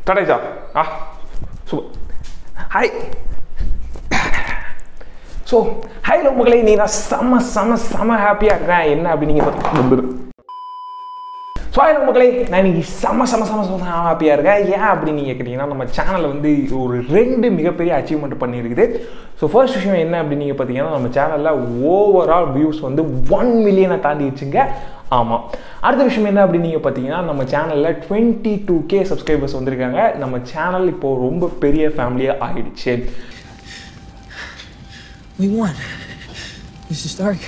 Start ஆ super hi so hi மகளே நீ நான் செம்ம செம்ம செம்ம ஹாப்பியாக இருக்கேன் என்ன அப்படி நீங்கள் பார்த்து ஸோ ஹலோ மக்களே நான் இன்னைக்கு செம்ம செம்ம செம்ம செம்ம ஹாப்பியாக இருக்கேன் ஏன் அப்படி நீங்கள் கேட்டிங்கன்னா நம்ம சேனலில் வந்து ஒரு ரெண்டு மிகப்பெரிய அச்சீவ்மெண்ட் பண்ணியிருக்குது ஸோ ஃபர்ஸ்ட் விஷயம் என்ன அப்படின்னு நீங்கள் பார்த்தீங்கன்னா நம்ம சேனலில் ஓவரால் வியூஸ் வந்து ஒன் மில்லியனை தாண்டிடுச்சுங்க ஆமாம் அடுத்த விஷயம் என்ன அப்படின்னு நீங்கள் பார்த்தீங்கன்னா நம்ம சேனலில் டுவெண்ட்டி டூ கே சப்ஸ்கிரைபர்ஸ் வந்திருக்காங்க நம்ம சேனல் இப்போது ரொம்ப பெரிய ஃபேமிலியாக ஆகிடுச்சு We won. Mr. Stark.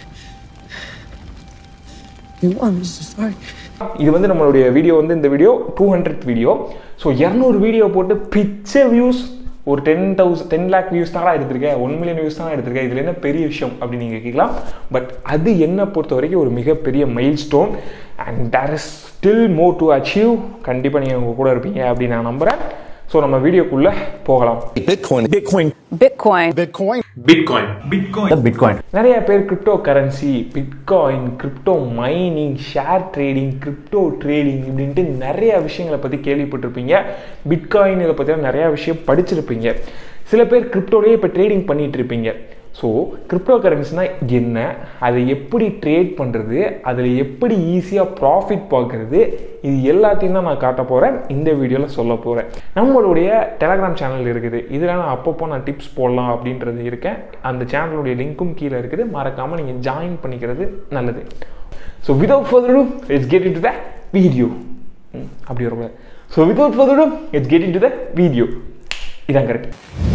We won, Mr. Stark. இது வந்து நம்மளுடைய வீடியோ வந்து இந்த video two hundred video so இரநூறு வீடியோ போட்டு பிச்ச வியூஸ் ஒரு ten thousand ten lakh views தான் எடுத்திருக்கேன் ஒன் மில்லியன் வியூஸ் தான் எடுத்திருக்கேன் இதில் என்ன பெரிய விஷயம் அப்படின்னு நீங்கள் கேட்கலாம் பட் அது என்னை பொறுத்த வரைக்கும் ஒரு மிகப்பெரிய milestone and there is still more to achieve கண்டிப்பாக நீங்கள் உங்கள் கூட இருப்பீங்க அப்படின்னு நான் நம்புகிறேன் ஸோ நம்ம வீடியோக்குள்ளே போகலாம் Bitcoin. Bitcoin. Bitcoin. Bitcoin. Bitcoin. Bitcoin. Bitcoin. நிறைய பேர் cryptocurrency Bitcoin crypto mining share trading crypto trading இப்படின்ட்டு நிறைய விஷயங்களை பற்றி கேள்விப்பட்டிருப்பீங்க பிட்காயின் இதை பற்றிலாம் நிறையா விஷயம் படிச்சிருப்பீங்க சில பேர் கிரிப்டோலேயே இப்போ ட்ரேடிங் பண்ணிட்டு இருப்பீங்க ஸோ கிரிப்டோ கரன்சினா என்ன அதை எப்படி ட்ரேட் பண்ணுறது அதில் எப்படி ஈஸியாக ப்ராஃபிட் பார்க்குறது இது எல்லாத்தையும் தான் நான் காட்ட போகிறேன் இந்த வீடியோவில் சொல்ல போகிறேன் நம்மளுடைய டெலகிராம் சேனல் இருக்குது இதில் நான் அப்பப்போ நான் டிப்ஸ் போடலாம் அப்படின்றது இருக்கேன் அந்த சேனலுடைய லிங்க்கும் கீழே இருக்குது மறக்காமல் நீங்கள் ஜாயின் பண்ணிக்கிறது நல்லது so without further ado it's get into the video அப்படி வரக்கூடாது so without further ado it's get into the video இதான் கரெக்ட்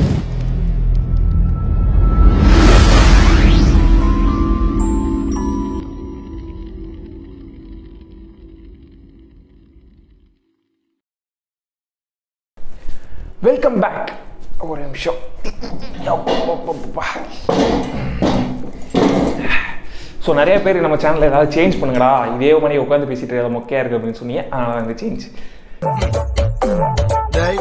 வெல்கம் பேக் ஒரு நிமிஷம் ஸோ நிறைய பேர் நம்ம சேனலில் ஏதாவது சேஞ்ச் பண்ணுங்கடா இதே மாதிரி உட்காந்து பேசிட்டு ஏதாவது மொக்கையா இருக்கு அப்படின்னு சொன்னீங்க அதனால இந்த சேஞ்ச் டேய்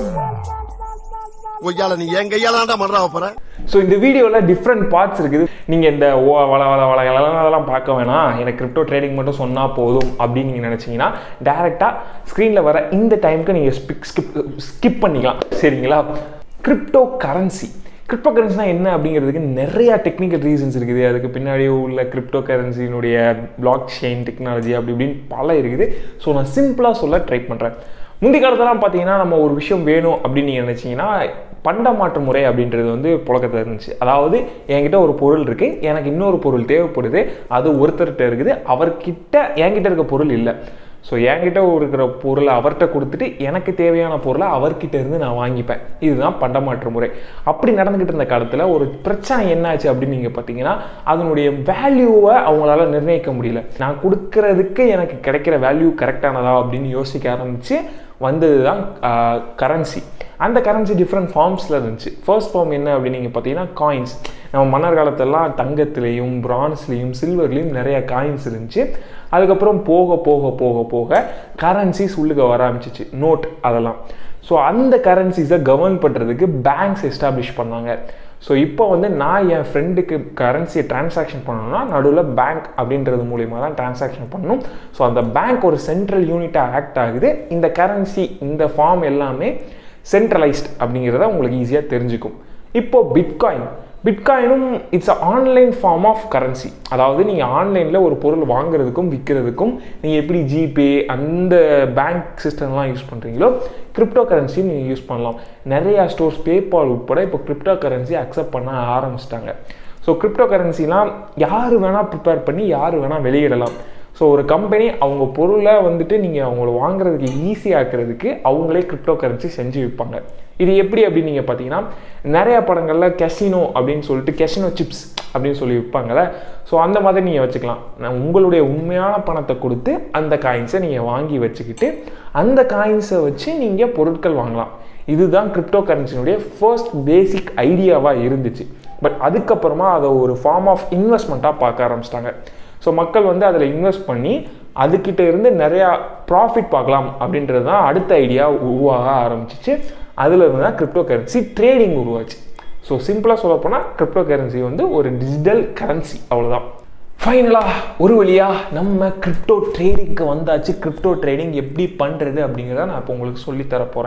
கொய்யால நீ என் கையால தான்டா மறா போற ஸோ இந்த வீடியோவில் டிஃப்ரெண்ட் பார்ட்ஸ் இருக்குது நீங்கள் இந்த ஓ வள வள வள எல்லாம் அதெல்லாம் பார்க்க வேணாம் எனக்கு கிரிப்டோ ட்ரேடிங் மட்டும் சொன்னால் போதும் அப்படின்னு நீங்கள் நினச்சிங்கன்னா டேரெக்டாக ஸ்க்ரீனில் வர இந்த டைமுக்கு நீங்கள் ஸ்பிக் ஸ்கிப் ஸ்கிப் பண்ணிக்கலாம் சரிங்களா கிரிப்டோ கரன்சி கிரிப்டோ கரன்சினா என்ன அப்படிங்கிறதுக்கு நிறையா டெக்னிக்கல் ரீசன்ஸ் இருக்குது அதுக்கு பின்னாடி உள்ள கிரிப்டோ கரன்சியினுடைய பிளாக் செயின் டெக்னாலஜி அப்படி இப்படின்னு பல இருக்குது ஸோ நான் சிம்பிளாக சொல்ல ட்ரை பண்ணுறேன் முந்தைய காலத்தெல்லாம் பார்த்தீங்கன்னா நம்ம ஒரு விஷயம் வேணும் அப்படின்னு நீங்கள் நினச்சிங்கன்னா பண்ட மாற்று முறை அப்படின்றது வந்து புழக்கத்தில் இருந்துச்சு அதாவது என்கிட்ட ஒரு பொருள் இருக்குது எனக்கு இன்னொரு பொருள் தேவைப்படுது அது ஒருத்தர்கிட்ட இருக்குது அவர்கிட்ட என்கிட்ட இருக்க பொருள் இல்லை ஸோ என்கிட்ட இருக்கிற பொருளை அவர்கிட்ட கொடுத்துட்டு எனக்கு தேவையான பொருளை அவர்கிட்ட இருந்து நான் வாங்கிப்பேன் இதுதான் பண்டமாற்று முறை அப்படி நடந்துக்கிட்டு இருந்த காலத்தில் ஒரு பிரச்சனை என்னாச்சு அப்படின்னு நீங்கள் பார்த்தீங்கன்னா அதனுடைய வேல்யூவை அவங்களால நிர்ணயிக்க முடியல நான் கொடுக்கறதுக்கு எனக்கு கிடைக்கிற வேல்யூ கரெக்டானதா அப்படின்னு யோசிக்க ஆரம்பித்து வந்தது தான் கரன்சி அந்த கரன்சி டிஃப்ரெண்ட் ஃபார்ம்ஸில் இருந்துச்சு ஃபர்ஸ்ட் ஃபார்ம் என்ன அப்படின்னு நீங்கள் பார்த்தீங்கன்னா காயின்ஸ் நம்ம மன்னர் காலத்தெல்லாம் தங்கத்துலேயும் பிரான்ஸ்லேயும் சில்வர்லேயும் நிறைய காயின்ஸ் இருந்துச்சு அதுக்கப்புறம் போக போக போக போக கரன்சிஸ் உள்ளுக்க வர ஆரம்பிச்சிச்சு நோட் அதெல்லாம் ஸோ அந்த கரன்சிஸை கவர்ன் பண்ணுறதுக்கு பேங்க்ஸ் எஸ்டாப்ளிஷ் பண்ணாங்க ஸோ இப்போ வந்து நான் என் ஃப்ரெண்டுக்கு கரன்சியை டிரான்சாக்ஷன் பண்ணணும்னா நடுவில் பேங்க் அப்படின்றது மூலியமாக தான் டிரான்சாக்ஷன் பண்ணணும் ஸோ அந்த பேங்க் ஒரு சென்ட்ரல் யூனிட்டாக ஆக்ட் ஆகுது இந்த கரன்சி இந்த ஃபார்ம் எல்லாமே சென்ட்ரலைஸ்ட் அப்படிங்கிறத உங்களுக்கு ஈஸியாக தெரிஞ்சுக்கும் இப்போ பிட்காயின் பிட்காயினும் it's a online form of currency அதாவது நீங்கள் ஆன்லைனில் ஒரு பொருள் வாங்குறதுக்கும் விற்கிறதுக்கும் நீங்கள் எப்படி ஜிபே அந்த பேங்க் சிஸ்டம்லாம் யூஸ் பண்ணுறீங்களோ கிரிப்டோ கரன்சி நீங்கள் யூஸ் பண்ணலாம் நிறையா ஸ்டோர்ஸ் பேபால் உட்பட இப்போ கிரிப்டோ கரன்சி அக்செப்ட் பண்ண ஆரம்பிச்சிட்டாங்க ஸோ கிரிப்டோ கரன்சிலாம் யார் வேணால் ப்ரிப்பேர் பண்ணி யார் வேணால் வெளியிடலாம் ஸோ ஒரு கம்பெனி அவங்க பொருளை வந்துட்டு நீங்கள் அவங்கள வாங்குறதுக்கு ஈஸியாக்குறதுக்கு அவங்களே கிரிப்டோ கரன்சி செஞ்சு விற்பாங்க இது எப்படி அப்படின்னு நீங்கள் பார்த்தீங்கன்னா நிறையா படங்களில் கெசினோ அப்படின்னு சொல்லிட்டு கெசினோ சிப்ஸ் அப்படின்னு சொல்லி விற்பாங்கள்ல ஸோ அந்த மாதிரி நீங்கள் வச்சுக்கலாம் நான் உங்களுடைய உண்மையான பணத்தை கொடுத்து அந்த காயின்ஸை நீங்கள் வாங்கி வச்சுக்கிட்டு அந்த காயின்ஸை வச்சு நீங்கள் பொருட்கள் வாங்கலாம் இதுதான் கிரிப்டோ கரன்சினுடைய ஃபர்ஸ்ட் பேசிக் ஐடியாவாக இருந்துச்சு பட் அதுக்கப்புறமா அதை ஒரு ஃபார்ம் ஆஃப் இன்வெஸ்ட்மெண்ட்டாக பார்க்க ஆரம்பிச்சிட்டாங்க ஸோ மக்கள் வந்து அதில் இன்வெஸ்ட் பண்ணி அதுக்கிட்ட இருந்து நிறையா ப்ராஃபிட் பார்க்கலாம் அப்படின்றது தான் அடுத்த ஐடியா உருவாக ஆரம்பிச்சிச்சு அதில் இருந்து தான் கிரிப்டோ கரன்சி ட்ரேடிங் உருவாச்சு ஸோ சிம்பிளாக சொல்ல போனால் கிரிப்டோ கரன்சி வந்து ஒரு டிஜிட்டல் கரன்சி அவ்வளோதான் ஃபைனலாக ஒரு வழியாக நம்ம கிரிப்டோ ட்ரேடிங்க்கு வந்தாச்சு கிரிப்டோ ட்ரேடிங் எப்படி பண்ணுறது அப்படிங்கிறத நான் இப்போ உங்களுக்கு சொல்லித்தர போகிறேன்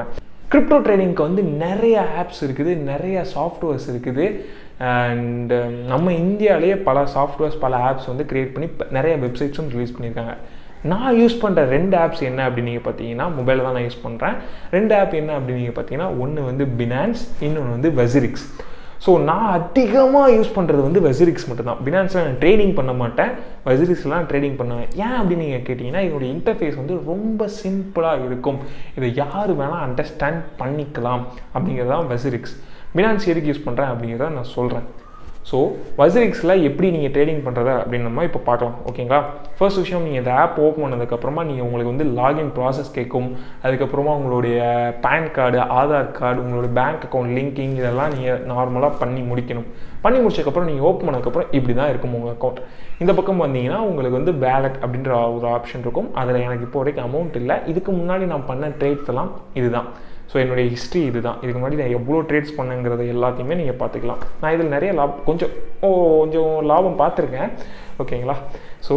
கிரிப்டோ ட்ரேடிங்க்கு வந்து நிறைய ஆப்ஸ் இருக்குது நிறைய சாஃப்ட்வேர்ஸ் இருக்குது அண்ட் நம்ம இந்தியாவிலேயே பல சாஃப்ட்வேர்ஸ் பல ஆப்ஸ் வந்து க்ரியேட் பண்ணி ப- நிறைய வெப்சைட்ஸும் ரிலீஸ் பண்ணியிருக்காங்க நான் யூஸ் பண்ணுற ரெண்டு ஆப்ஸ் என்ன அப்படின்னு நீங்கள் பார்த்தீங்கன்னா மொபைலில் தான் நான் யூஸ் பண்ணுறேன் ரெண்டு ஆப் என்ன அப்படின்னு நீங்கள் பார்த்தீங்கன்னா ஒன்று வந்து பினான்ஸ் இன்னொன்று வந்து வெசிரிக்ஸ் ஸோ நான் அதிகமாக யூஸ் பண்ணுறது வந்து வெசிரிக்ஸ் மட்டும்தான் பினான்ஸில் நான் ட்ரேடிங் பண்ண மாட்டேன் வெசிரிக்ஸ்லாம் ட்ரேடிங் பண்ணுவேன் ஏன் அப்படின்னு நீங்கள் கேட்டிங்கன்னா இதனுடைய இன்டர்ஃபேஸ் வந்து ரொம்ப சிம்பிளாக இருக்கும் இதை யார் வேணால் அண்டர்ஸ்டாண்ட் பண்ணிக்கலாம் அப்படிங்கிறது தான் வெசிரிக்ஸ் பினான்ஸ் எதுக்கு யூஸ் பண்ணுறேன் அப்படிங்கிறத நான் சொல்கிறேன் ஸோ வசிரிக்ஸில் எப்படி நீங்கள் ட்ரேடிங் பண்ணுறத அப்படின்னு நம்ம இப்போ பார்க்கலாம் ஓகேங்களா ஃபர்ஸ்ட் விஷயம் நீங்கள் இந்த ஆப் ஓப்பன் பண்ணதுக்கப்புறமா நீங்கள் உங்களுக்கு வந்து லாகின் ப்ராசஸ் கேட்கும் அதுக்கப்புறமா உங்களுடைய பேன் கார்டு ஆதார் கார்டு உங்களோட பேங்க் அக்கௌண்ட் லிங்கிங் இதெல்லாம் நீங்கள் நார்மலாக பண்ணி முடிக்கணும் பண்ணி முடிச்சதுக்கப்புறம் நீங்கள் ஓப்பன் பண்ணதுக்கப்புறம் இப்படி தான் இருக்கும் உங்கள் அக்கௌண்ட் இந்த பக்கம் வந்தீங்கன்னா உங்களுக்கு வந்து பேலட் அப்படின்ற ஒரு ஆப்ஷன் இருக்கும் அதில் எனக்கு இப்போ வரைக்கும் அமௌண்ட் இல்லை இதுக்கு முன்னாடி நான் பண்ண ட்ரேட்ஸ் எல்லாம் இதுதான் ஸோ என்னுடைய ஹிஸ்ட்ரி இதுதான் இதுக்கு முன்னாடி நான் எவ்வளோ ட்ரேட்ஸ் பண்ணேங்கிறத எல்லாத்தையுமே நீங்கள் பார்த்துக்கலாம் நான் இதில் நிறைய லாபம் கொஞ்சம் ஓ கொஞ்சம் லாபம் பார்த்துருக்கேன் ஓகேங்களா ஸோ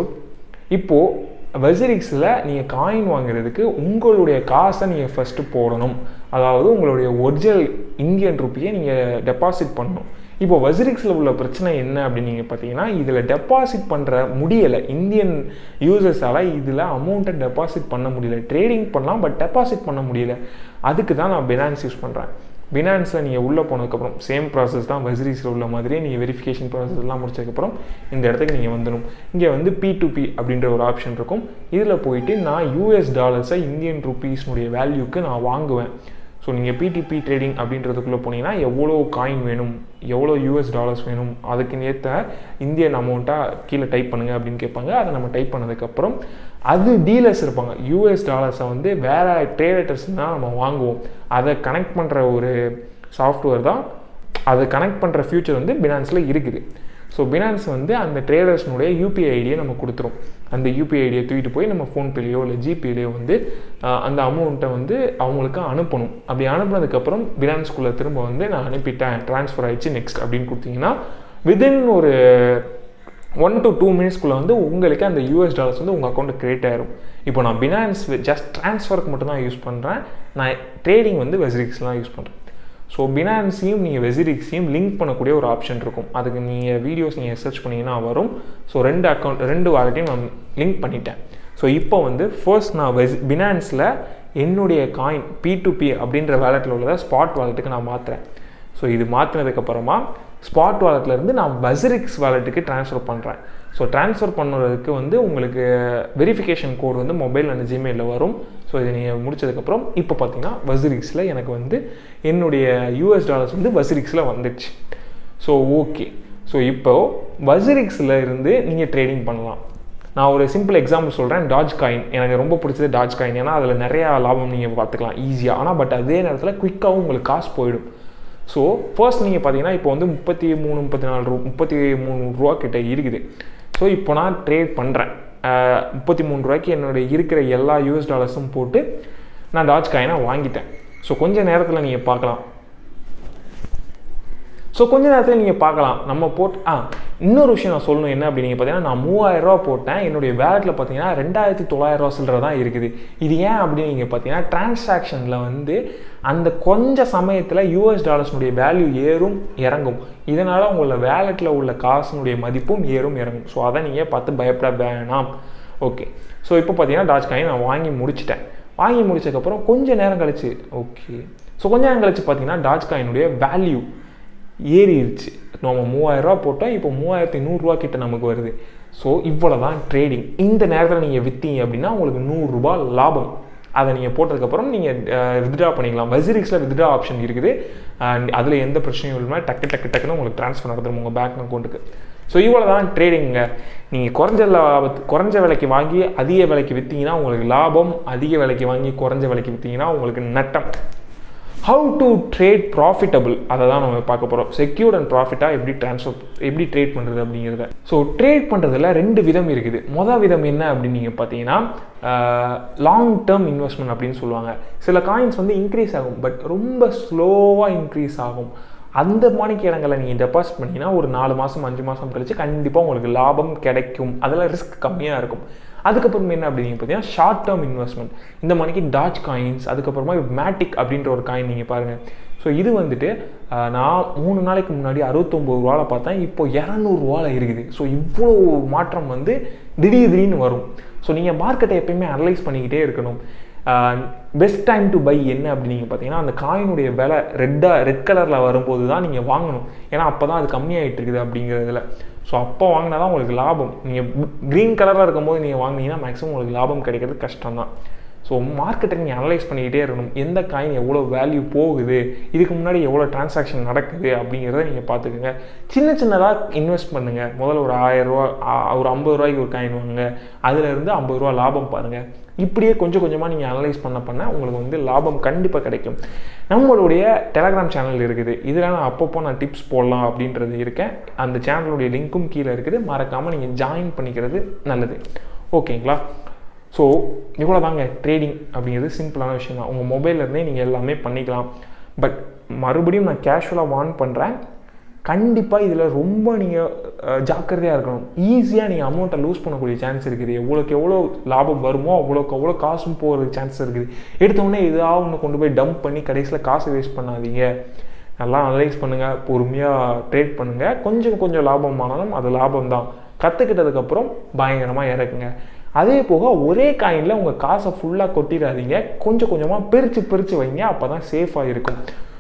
இப்போது வெசரிக்ஸில் நீங்கள் காயின் வாங்குறதுக்கு உங்களுடைய காசை நீங்கள் ஃபஸ்ட்டு போடணும் அதாவது உங்களுடைய ஒரிஜினல் இந்தியன் ருப்பியை நீங்கள் டெபாசிட் பண்ணணும் இப்போ வசிரிக்ஸில் உள்ள பிரச்சனை என்ன அப்படின்னு நீங்கள் பார்த்தீங்கன்னா இதில் டெபாசிட் பண்ணுற முடியலை இந்தியன் யூசர்ஸால் இதில் அமௌண்ட்டை டெபாசிட் பண்ண முடியல ட்ரேடிங் பண்ணலாம் பட் டெபாசிட் பண்ண முடியல அதுக்கு தான் நான் பினான்ஸ் யூஸ் பண்ணுறேன் பினான்ஸில் நீங்கள் உள்ளே போனதுக்கப்புறம் சேம் ப்ராசஸ் தான் வெசரிஸில் உள்ள மாதிரியே நீங்கள் வெரிஃபிகேஷன் ப்ராசஸ் எல்லாம் முடிச்சதுக்கப்புறம் இந்த இடத்துக்கு நீங்கள் வந்துடும் இங்கே வந்து பி டு பி அப்படின்ற ஒரு ஆப்ஷன் இருக்கும் இதில் போயிட்டு நான் யூஎஸ் டாலர்ஸை இந்தியன் ருபீஸ்னுடைய வேல்யூக்கு நான் வாங்குவேன் ஸோ நீங்கள் பிடிபி ட்ரேடிங் அப்படின்றதுக்குள்ளே போனீங்கன்னா எவ்வளோ காயின் வேணும் எவ்வளோ யூஎஸ் டாலர்ஸ் வேணும் அதுக்கு ஏற்ற இந்தியன் அமௌண்ட்டாக கீழே டைப் பண்ணுங்கள் அப்படின்னு கேட்பாங்க அதை நம்ம டைப் பண்ணதுக்கப்புறம் அது டீலர்ஸ் இருப்பாங்க யூஎஸ் டாலர்ஸை வந்து வேறு ட்ரேடர்ஸ் தான் நம்ம வாங்குவோம் அதை கனெக்ட் பண்ணுற ஒரு சாஃப்ட்வேர் தான் அதை கனெக்ட் பண்ணுற ஃபியூச்சர் வந்து பினான்ஸில் இருக்குது ஸோ பினான்ஸ் வந்து அந்த ட்ரேடர்ஸ்னுடைய யூபிஐ ஐடியை நம்ம கொடுத்துரும் அந்த யூபிஐ ஐடியை தூக்கிட்டு போய் நம்ம ஃபோன்பேலையோ இல்லை ஜிபேலையோ வந்து ஆஹ், அந்த அமௌண்ட்டை வந்து அவங்களுக்கு அனுப்பணும் அப்படி அனுப்புனதுக்கப்புறம் பினான்ஸ்குள்ளே திரும்ப வந்து நான் அனுப்பிட்டேன் ட்ரான்ஸ்ஃபர் ஆயிடுச்சு நெக்ஸ்ட் அப்படின்னு கொடுத்தீங்கன்னா வித்தின் ஒரு ஒன் டு டூ மினிட்ஸ்க்குள்ளே வந்து உங்களுக்கு அந்த யூஎஸ் டாலர்ஸ் வந்து உங்கள் அக்கௌண்ட்டு கிரியேட் ஆயிரும் இப்போ நான் பினான்ஸ் ஜஸ்ட் ட்ரான்ஸ்ஃபருக்கு மட்டும் தான் யூஸ் பண்ணுறேன் நான் ட்ரேடிங் வந்து வெசிரிக்ஸ்லாம் யூஸ் பண்ணுறேன் ஸோ பினான்ஸையும் நீங்கள் வெசிரிக்ஸையும் லிங்க் பண்ணக்கூடிய ஒரு ஆப்ஷன் இருக்கும் அதுக்கு நீங்கள் வீடியோஸ் நீங்கள் சர்ச் பண்ணிங்கன்னா வரும் ஸோ ரெண்டு அக்கௌண்ட் ரெண்டு வாலெட்டையும் நான் லிங்க் பண்ணிட்டேன் ஸோ இப்போ வந்து ஃபர்ஸ்ட் நான் வெஸ் பினான்ஸில் என்னுடைய காயின் பி டு பி அப்படின்ற வேலெட்டில் உள்ளதை ஸ்பாட் வாலெட்டுக்கு நான் மாற்றுறேன் ஸோ இது மாற்றினதுக்கப்புறமா ஸ்பாட் வாலெட்லேருந்து நான் பசிரிக்ஸ் வாலெட்டுக்கு ட்ரான்ஸ்ஃபர் பண்ணுறேன் ஸோ ட்ரான்ஸ்ஃபர் பண்ணுறதுக்கு வந்து உங்களுக்கு வெரிஃபிகேஷன் கோட் வந்து மொபைல் அண்ட் ஜிமெயிலில் வரும் ஸோ இதை நீங்கள் முடிச்சதுக்கப்புறம் இப்போ பார்த்தீங்கன்னா வசிரிக்ஸில் எனக்கு வந்து என்னுடைய யூஎஸ் டாலர்ஸ் வந்து வசிரிக்ஸில் வந்துடுச்சு ஸோ ஓகே ஸோ இப்போ வசிரிக்ஸில் இருந்து நீங்கள் ட்ரேடிங் பண்ணலாம் நான் ஒரு சிம்பிள் எக்ஸாம்பிள் சொல்கிறேன் டாஜ் காயின் எனக்கு ரொம்ப பிடிச்சது டாஜ் காயின் ஏன்னா அதில் நிறையா லாபம் நீங்கள் பார்த்துக்கலாம் ஈஸியாக ஆனால் பட் அதே நேரத்தில் குயிக்காகவும் உங்களுக்கு காசு போயிடும் ஸோ ஃபர்ஸ்ட் நீங்கள் பார்த்தீங்கன்னா இப்போ வந்து முப்பத்தி மூணு முப்பத்தி நாலு ரூ முப்பத்தி மூணு ரூபா கிட்ட இருக்குது ஸோ இப்போ நான் ட்ரேட் பண்ணுறேன் முப்பத்தி மூணு ரூபாய்க்கு என்னுடைய இருக்கிற எல்லா யூஎஸ் டாலர்ஸும் போட்டு நான் டாஜ் காயினை வாங்கிட்டேன் ஸோ கொஞ்ச நேரத்தில் நீங்கள் பார்க்கலாம் ஸோ கொஞ்ச நேரத்தில் நீங்கள் பார்க்கலாம் நம்ம போட் ஆ இன்னொரு விஷயம் நான் சொல்லணும் என்ன அப்படின்னு பார்த்தீங்கன்னா நான் மூவாயிரம் ரூபா போட்டேன் என்னுடைய வேலெட்டில் பார்த்தீங்கன்னா ரெண்டாயிரத்தி தொள்ளாயிரம் ரூபா சில்லற தான் இருக்குது இது ஏன் அப்படின்னு நீங்கள் பார்த்தீங்கன்னா டிரான்சாக்ஷனில் வந்து அந்த கொஞ்ச சமயத்தில் யூஎஸ் டாலர்ஸ்னுடைய வேல்யூ ஏறும் இறங்கும் இதனால் உங்களோட வேலெட்டில் உள்ள காசுனுடைய மதிப்பும் ஏறும் இறங்கும் ஸோ அதை நீங்கள் பார்த்து பயப்பட வேணாம் ஓகே ஸோ இப்போ பார்த்தீங்கன்னா டாஜ் காயின் நான் வாங்கி முடிச்சிட்டேன் வாங்கி முடிச்சதுக்கப்புறம் கொஞ்ச நேரம் கழிச்சு ஓகே ஸோ கொஞ்ச நேரம் கழிச்சு பார்த்தீங்கன்னா டாஜ் காயினுடைய வேல்யூ ஏறிடுச்சு நம்ம மூவாயிரரூவா போட்டோம் இப்போ மூவாயிரத்தி நூறுரூவா கிட்ட நமக்கு வருது ஸோ இவ்வளோ தான் ட்ரேடிங் இந்த நேரத்தில் நீங்கள் விற்றீங்க அப்படின்னா உங்களுக்கு நூறுரூபா லாபம் அதை நீங்கள் போட்டதுக்கப்புறம் நீங்கள் வித்ட்ரா பண்ணிக்கலாம் வெசிரிக்ஸில் வித்ட்ரா ஆப்ஷன் இருக்குது அண்ட் அதில் எந்த பிரச்சனையும் இல்லாமல் டக்கு டக்கு டக்குன்னு உங்களுக்கு ட்ரான்ஸ்ஃபர் நடந்துடும் உங்கள் பேங்க் அக்கௌண்ட்டுக்கு ஸோ இவ்வளோ தான் ட்ரேடிங்க நீங்கள் குறைஞ்ச லாபத்து குறைஞ்ச விலைக்கு வாங்கி அதிக விலைக்கு விற்றீங்கன்னா உங்களுக்கு லாபம் அதிக விலைக்கு வாங்கி குறைஞ்ச விலைக்கு விற்றீங்கன்னா உங்களுக்கு நட்டம் ஹவு டு ட்ரேட் ப்ராஃபிட்டபிள் அதை தான் நம்ம பார்க்க போகிறோம் செக்யூர்ட் அண்ட் ப்ராஃபிட்டாக எப்படி ட்ரான்ஸ்ஃபர் எப்படி ட்ரேட் பண்ணுறது அப்படிங்கிறத ஸோ ட்ரேட் பண்ணுறதுல ரெண்டு விதம் இருக்குது மொதல் விதம் என்ன அப்படின்னு நீங்கள் பார்த்தீங்கன்னா லாங் டேர்ம் இன்வெஸ்ட்மெண்ட் அப்படின்னு சொல்லுவாங்க சில காயின்ஸ் வந்து இன்க்ரீஸ் ஆகும் பட் ரொம்ப ஸ்லோவாக இன்க்ரீஸ் ஆகும் அந்த மாணிக்க இடங்களை நீங்கள் டெபாசிட் பண்ணிங்கன்னா ஒரு நாலு மாதம் அஞ்சு மாதம் கழிச்சு கண்டிப்பாக உங்களுக்கு லாபம் கிடைக்கும் அதில் ரிஸ்க் கம்மியாக இருக்கும் அதுக்கப்புறம் என்ன அப்படின்னு பார்த்தீங்கன்னா ஷார்ட் டேர்ம் இன்வெஸ்ட்மெண்ட் இந்த மணிக்கு டாச் காயின்ஸ் அதுக்கப்புறமா மேட்டிக் அப்படின்ற ஒரு காயின் நீங்கள் பாருங்கள் ஸோ இது வந்துட்டு ஆஹ், நான் மூணு நாளைக்கு முன்னாடி அறுபத்தொம்பது ரூபாவில் பார்த்தேன் இப்போ இரநூறுவால இருக்குது ஸோ இவ்வளோ மாற்றம் வந்து திடீர் திடீர்னு வரும் ஸோ நீங்கள் மார்க்கெட்டை எப்பயுமே அனலைஸ் பண்ணிக்கிட்டே இருக்கணும் பெஸ்ட் டைம் டு பை என்ன அப்படின்னு நீங்கள் பார்த்தீங்கன்னா அந்த காயினுடைய விலை ரெட்டாக ரெட் கலரில் வரும்போது தான் நீங்கள் வாங்கணும் ஏன்னா அப்போ தான் அது கம்மியாயிட்டு இருக்குது அப்படிங்கிறதுல ஸோ அப்போ வாங்கினா தான் உங்களுக்கு லாபம் நீங்கள் க்ரீன் கலரில் இருக்கும்போது நீங்கள் வாங்கினீங்கன்னா மேக்ஸிமம் உங்களுக்கு லாபம் கிடைக்கிறது கஷ்டம் தான் ஸோ மார்க்கெட்டை நீங்கள் அனலைஸ் பண்ணிக்கிட்டே இருக்கணும் எந்த காயின் எவ்வளோ வேல்யூ போகுது இதுக்கு முன்னாடி எவ்வளோ டிரான்சாக்ஷன் நடக்குது அப்படிங்கிறத நீங்கள் பார்த்துக்கோங்க சின்ன சின்னதாக இன்வெஸ்ட் பண்ணுங்கள் முதல்ல ஒரு ஆயிரரூவா ஒரு ஐம்பது ரூபாய்க்கு ஒரு காயின் வாங்குங்க அதுலேருந்து ஐம்பது ரூபா லாபம் பாருங்கள் இப்படியே கொஞ்சம் கொஞ்சமாக நீங்கள் அனலைஸ் பண்ண பண்ண உங்களுக்கு வந்து லாபம் கண்டிப்பாக கிடைக்கும் நம்மளுடைய டெலகிராம் சேனல் இருக்குது இதில் நான் அப்பப்போ நான் டிப்ஸ் போடலாம் அப்படின்றது இருக்கேன் அந்த சேனலுடைய லிங்க்கும் கீழே இருக்குது மறக்காமல் நீங்கள் ஜாயின் பண்ணிக்கிறது நல்லது ஓகேங்களா ஸோ இவ்வளோ தாங்க ட்ரேடிங் அப்படிங்கிறது சிம்பிளான விஷயம் தான் உங்கள் மொபைல்லேருந்தே நீங்கள் எல்லாமே பண்ணிக்கலாம் பட் மறுபடியும் நான் கேஷுவலாக வார்ன் பண்ணுறேன் கண்டிப்பாக இதில் ரொம்ப நீங்கள் ஜாக்கிரதையாக இருக்கணும் ஈஸியாக நீங்கள் அமௌண்ட்டை லூஸ் பண்ணக்கூடிய சான்ஸ் இருக்குது எவ்வளோக்கு எவ்வளோ லாபம் வருமோ அவ்வளோக்கு அவ்வளோ காசும் போகிறதுக்கு சான்ஸ் இருக்குது எடுத்தோடனே ஏதாவது ஒன்று கொண்டு போய் டம்ப் பண்ணி கடைசியில் காசு வேஸ்ட் பண்ணாதீங்க நல்லா அனலைஸ் பண்ணுங்கள் பொறுமையாக ட்ரேட் பண்ணுங்கள் கொஞ்சம் கொஞ்சம் லாபமானாலும் அது லாபம் தான் கற்றுக்கிட்டதுக்கப்புறம் பயங்கரமாக இறக்குங்க அதே போக ஒரே காயினில் உங்கள் காசை ஃபுல்லாக கொட்டிடாதீங்க கொஞ்சம் கொஞ்சமாக பிரித்து பிரித்து வைங்க அப்போ தான் சேஃபாக இருக்கும்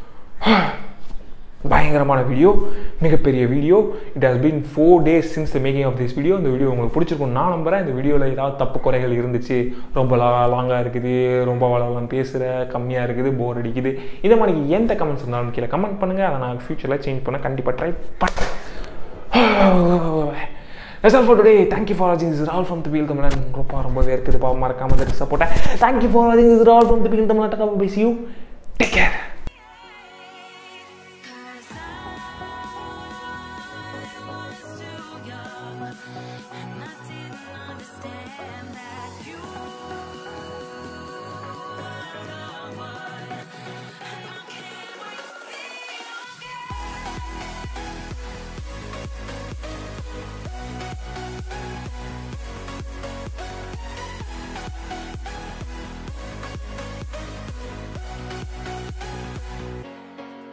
பயங்கரமான வீடியோ மிகப்பெரிய video it has been four days since the making of this video இந்த வீடியோ உங்களுக்கு பிடிச்சிருக்கும் நான் நம்புறேன் இந்த வீடியோவில் ஏதாவது தப்பு குறைகள் இருந்துச்சு ரொம்ப லாங்காக இருக்குது ரொம்ப வளவலாம் பேசுகிற கம்மியாக இருக்குது போர் அடிக்குது இந்த மாதிரி எந்த கமெண்ட்ஸ் இருந்தாலும் கீழே கமெண்ட் பண்ணுங்கள் அதை நான் ஃபியூச்சரில் சேஞ்ச் பண்ண கண்டிப்பாக ட்ரை பண்ணேன் That's all for today. Thank you for watching. This is Rahul from the Wheel Tamil. ரொம்ப ரொம்பவே இருக்குது பாவம் மறக்காம சப்போர்ட்டேன் தேங்க்யூ ஃபார் வாட்சிங் this all from the begin Tamil டாக்கா bye see you take care